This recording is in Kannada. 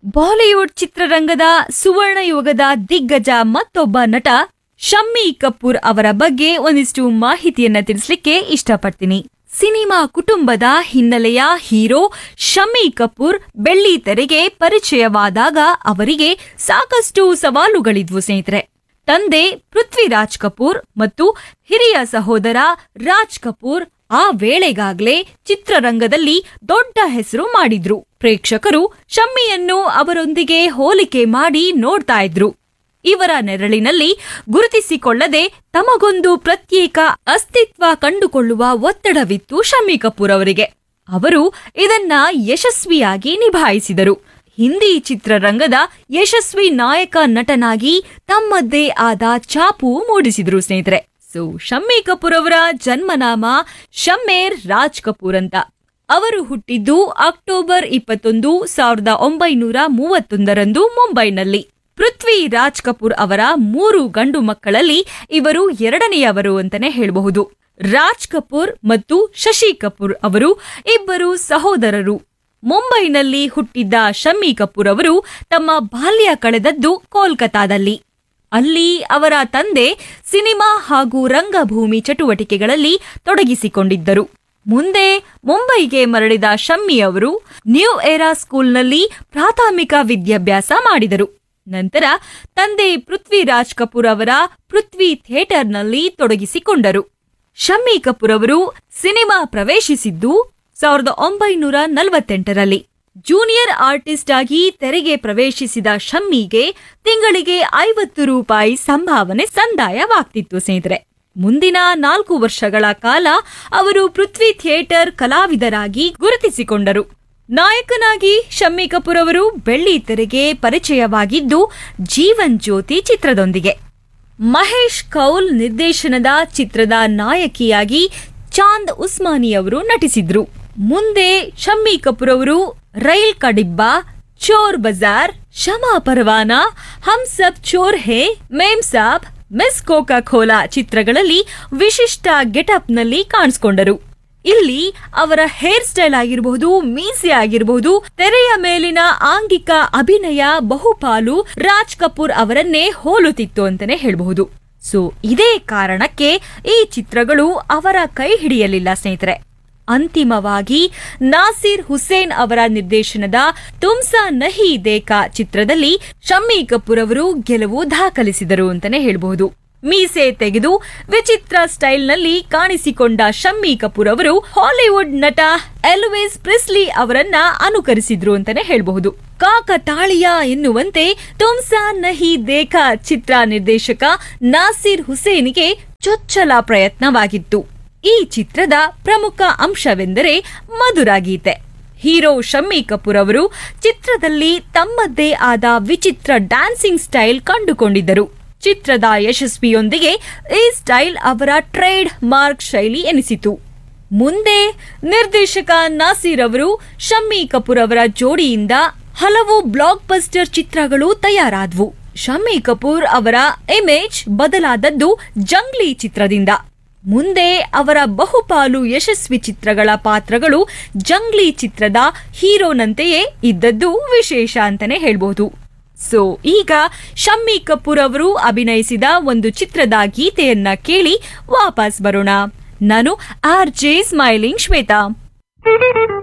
ಬಾಲಿವುಡ್ ಚಿತ್ರರಂಗದ ಸುವರ್ಣ ಯುಗದ ದಿಗ್ಗಜ ಮತ್ತೊಬ್ಬ ನಟ ಶಮ್ಮಿ ಕಪೂರ್ ಅವರ ಬಗ್ಗೆ ಒಂದಿಷ್ಟು ಮಾಹಿತಿಯನ್ನ ತಿಳಿಸ್ಲಿಕ್ಕೆ ಇಷ್ಟಪಡ್ತೀನಿ ಸಿನಿಮಾ ಕುಟುಂಬದ ಹಿನ್ನೆಲೆಯ ಹೀರೋ ಶಮ್ಮಿ ಕಪೂರ್ ಬೆಳ್ಳಿ ತೆರೆಗೆ ಪರಿಚಯವಾದಾಗ ಅವರಿಗೆ ಸಾಕಷ್ಟು ಸವಾಲುಗಳಿದ್ವು ಸ್ನೇಹಿತರೆ ತಂದೆ ಪೃಥ್ವಿರಾಜ್ ಕಪೂರ್ ಮತ್ತು ಹಿರಿಯ ಸಹೋದರ ರಾಜ್ ಕಪೂರ್ ಆ ವೇಳೆಗಾಗ್ಲೇ ಚಿತ್ರರಂಗದಲ್ಲಿ ದೊಡ್ಡ ಹೆಸರು ಮಾಡಿದ್ರು ಪ್ರೇಕ್ಷಕರು ಶಮ್ಮಿಯನ್ನು ಅವರೊಂದಿಗೆ ಹೋಲಿಕೆ ಮಾಡಿ ನೋಡ್ತಾ ಇದ್ರು ಇವರ ನೆರಳಿನಲ್ಲಿ ಗುರುತಿಸಿಕೊಳ್ಳದೆ ತಮಗೊಂದು ಪ್ರತ್ಯೇಕ ಅಸ್ತಿತ್ವ ಕಂಡುಕೊಳ್ಳುವ ಒತ್ತಡವಿತ್ತು ಶಮ್ಮಿ ಕಪೂರ್ ಅವರಿಗೆ ಅವರು ಇದನ್ನ ಯಶಸ್ವಿಯಾಗಿ ನಿಭಾಯಿಸಿದರು ಹಿಂದಿ ಚಿತ್ರರಂಗದ ಯಶಸ್ವಿ ನಾಯಕ ನಟನಾಗಿ ತಮ್ಮದ್ದೇ ಆದ ಛಾಪು ಮೂಡಿಸಿದ್ರು ಸ್ನೇಹಿತರೆ ಸೊ ಶಮ್ಮಿ ಕಪೂರ್ ಅವರ ಜನ್ಮನಾಮ ಶಮ್ಮೇರ್ ರಾಜ್ ಕಪೂರ್ ಅಂತ ಅವರು ಹುಟ್ಟಿದ್ದು ಅಕ್ಟೋಬರ್ ಇಪ್ಪತ್ತೊಂದು ಸಾವಿರದ ಒಂಬೈನೂರ ಮೂವತ್ತೊಂದರಂದು ಮುಂಬೈನಲ್ಲಿ ಪೃಥ್ವಿ ರಾಜ್ ಕಪೂರ್ ಅವರ ಮೂರು ಗಂಡು ಮಕ್ಕಳಲ್ಲಿ ಇವರು ಎರಡನೆಯವರು ಅಂತಾನೆ ಹೇಳಬಹುದು ರಾಜ್ ಕಪೂರ್ ಮತ್ತು ಶಶಿ ಕಪೂರ್ ಅವರು ಇಬ್ಬರು ಸಹೋದರರು ಮುಂಬೈನಲ್ಲಿ ಹುಟ್ಟಿದ್ದ ಶಮ್ಮಿ ಕಪೂರ್ ಅವರು ತಮ್ಮ ಬಾಲ್ಯ ಕಳೆದದ್ದು ಕೋಲ್ಕತಾದಲ್ಲಿ ಅಲ್ಲಿ ಅವರ ತಂದೆ ಸಿನಿಮಾ ಹಾಗೂ ರಂಗಭೂಮಿ ಚಟುವಟಿಕೆಗಳಲ್ಲಿ ತೊಡಗಿಸಿಕೊಂಡಿದ್ದರು ಮುಂದೆ ಮುಂಬೈಗೆ ಮರಳಿದ ಶಮ್ಮಿ ಅವರು ನ್ಯೂ ಏರಾ ಸ್ಕೂಲ್ನಲ್ಲಿ ಪ್ರಾಥಮಿಕ ವಿದ್ಯಾಭ್ಯಾಸ ಮಾಡಿದರು ನಂತರ ತಂದೆ ಪೃಥ್ವಿರಾಜ್ ಕಪೂರ್ ಅವರ ಪೃಥ್ವಿ ಥಿಯೇಟರ್ನಲ್ಲಿ ತೊಡಗಿಸಿಕೊಂಡರು ಶಮ್ಮಿ ಕಪೂರ್ ಅವರು ಸಿನಿಮಾ ಪ್ರವೇಶಿಸಿದ್ದು ಸಾವಿರದ ಒಂಬೈನೂರ ನಲವತ್ತೆಂಟರಲ್ಲಿ ಜೂನಿಯರ್ ಆರ್ಟಿಸ್ಟ್ ಆಗಿ ತೆರೆಗೆ ಪ್ರವೇಶಿಸಿದ ಶಮ್ಮಿಗೆ ತಿಂಗಳಿಗೆ ಐವತ್ತು ರೂಪಾಯಿ ಸಂಭಾವನೆ ಸಂದಾಯವಾಗ್ತಿತ್ತು ಸ್ನೇಹಿತರೆ ಮುಂದಿನ ನಾಲ್ಕು ವರ್ಷಗಳ ಕಾಲ ಅವರು ಪೃಥ್ವಿ ಥಿಯೇಟರ್ ಕಲಾವಿದರಾಗಿ ಗುರುತಿಸಿಕೊಂಡರು ನಾಯಕನಾಗಿ ಶಮ್ಮಿ ಕಪೂರ್ ಅವರು ಬೆಳ್ಳಿ ತೆರೆಗೆ ಪರಿಚಯವಾಗಿದ್ದು ಜೀವನ್ ಜ್ಯೋತಿ ಚಿತ್ರದೊಂದಿಗೆ ಮಹೇಶ್ ಕೌಲ್ ನಿರ್ದೇಶನದ ಚಿತ್ರದ ನಾಯಕಿಯಾಗಿ ಚಾಂದ್ ಉಸ್ಮಾನಿ ಅವರು ನಟಿಸಿದ್ರು ಮುಂದೆ ಶಮ್ಮಿ ಕಪೂರ್ ಅವರು Rail Kadibba Chor Bazar Shama Parwana Hum Sab Chor Hai Mem Sahib Miss Coca Cola ಚಿತ್ರಗಳಲ್ಲಿ ವಿಶಿಷ್ಟ ಗೆಟಪ್ನಲ್ಲಿ ಕಾಣಿಸಿಕೊಂಡರು ಇಲ್ಲಿ ಅವರ ಹೇರ್ ಸ್ಟೈಲ್ ಆಗಿರಬಹುದು ಮೀಸೆ ಆಗಿರಬಹುದು ತೆರೆಯ ಮೇಲಿನ ಆಂಗಿಕ ಅಭಿನಯ ಬಹುಪಾಲು ರಾಜ್ ಕಪೂರ್ ಅವರನ್ನೇ ಹೋಲುತ್ತಿತ್ತು ಅಂತಾನೆ ಹೇಳಬಹುದು ಸೊ ಇದೇ ಕಾರಣಕ್ಕೆ ಈ ಚಿತ್ರಗಳು ಅವರ ಕೈ ಹಿಡಿಯಲಿಲ್ಲ ಸ್ನೇಹಿತರೆ ಅಂತಿಮವಾಗಿ ನಾಸಿರ್ ಹುಸೇನ್ ಅವರ ನಿರ್ದೇಶನದ ತುಮ್ಸಾ ನಹಿ ದೇಕಾ ಚಿತ್ರದಲ್ಲಿ ಶಮ್ಮಿ ಕಪೂರ್ ಅವರು ಗೆಲುವು ದಾಖಲಿಸಿದರು ಅಂತಾನೆ ಹೇಳಬಹುದು ಮೀಸೆ ತೆಗೆದು ವಿಚಿತ್ರ ಸ್ಟೈಲ್ನಲ್ಲಿ ಕಾಣಿಸಿಕೊಂಡ ಶಮ್ಮಿ ಕಪೂರ್ ಅವರು ಹಾಲಿವುಡ್ ನಟ ಎಲ್ವಿಸ್ ಪ್ರಿಸ್ಲಿ ಅವರನ್ನ ಅನುಕರಿಸಿದ್ರು ಅಂತಾನೆ ಹೇಳಬಹುದು ಕಾಕತಾಳಿಯ ಎನ್ನುವಂತೆ ತುಮ್ಸಾ ನಹಿ ದೇಖಾ ಚಿತ್ರ ನಿರ್ದೇಶಕ ನಾಸಿರ್ ಹುಸೇನ್ಗೆ ಚೊಚ್ಚಲ ಪ್ರಯತ್ನವಾಗಿತ್ತು ಈ ಚಿತ್ರದ ಪ್ರಮುಖ ಅಂಶವೆಂದರೆ ಮಧುರ ಗೀತೆ ಹೀರೋ ಶಮ್ಮಿ ಕಪೂರ್ ಅವರು ಚಿತ್ರದಲ್ಲಿ ತಮ್ಮದ್ದೇ ಆದ ವಿಚಿತ್ರ ಡ್ಯಾನ್ಸಿಂಗ್ ಸ್ಟೈಲ್ ಕಂಡುಕೊಂಡಿದ್ದರು ಚಿತ್ರದ ಯಶಸ್ವಿಯೊಂದಿಗೆ ಈ ಸ್ಟೈಲ್ ಅವರ ಟ್ರೇಡ್ ಮಾರ್ಕ್ ಶೈಲಿ ಎನಿಸಿತು ಮುಂದೆ ನಿರ್ದೇಶಕ ನಾಸೀರ್ ಅವರು ಶಮ್ಮಿ ಕಪೂರ್ ಅವರ ಜೋಡಿಯಿಂದ ಹಲವು ಬ್ಲಾಕ್ ಬಸ್ಟರ್ ಚಿತ್ರಗಳು ತಯಾರಾದವು ಶಮ್ಮಿ ಕಪೂರ್ ಅವರ ಇಮೇಜ್ ಬದಲಾದದ್ದು ಜಂಗ್ಲಿ ಚಿತ್ರದಿಂದ ಮುಂದೆ ಅವರ ಬಹುಪಾಲು ಯಶಸ್ವಿ ಚಿತ್ರಗಳ ಪಾತ್ರಗಳು ಜಂಗ್ಲಿ ಚಿತ್ರದ ಹೀರೋನಂತೆಯೇ ಇದ್ದದ್ದು ವಿಶೇಷ ಅಂತಾನೆ ಹೇಳ್ಬಹುದು ಸೊ ಈಗ ಶಮ್ಮಿ ಕಪೂರ್ ಅವರು ಅಭಿನಯಿಸಿದ ಒಂದು ಚಿತ್ರದ ಗೀತೆಯನ್ನ ಕೇಳಿ ವಾಪಸ್ ಬರೋಣ ನಾನು ಆರ್ ಜೆ ಸ್ಮೈಲಿಂಗ್ ಶ್ವೇತಾ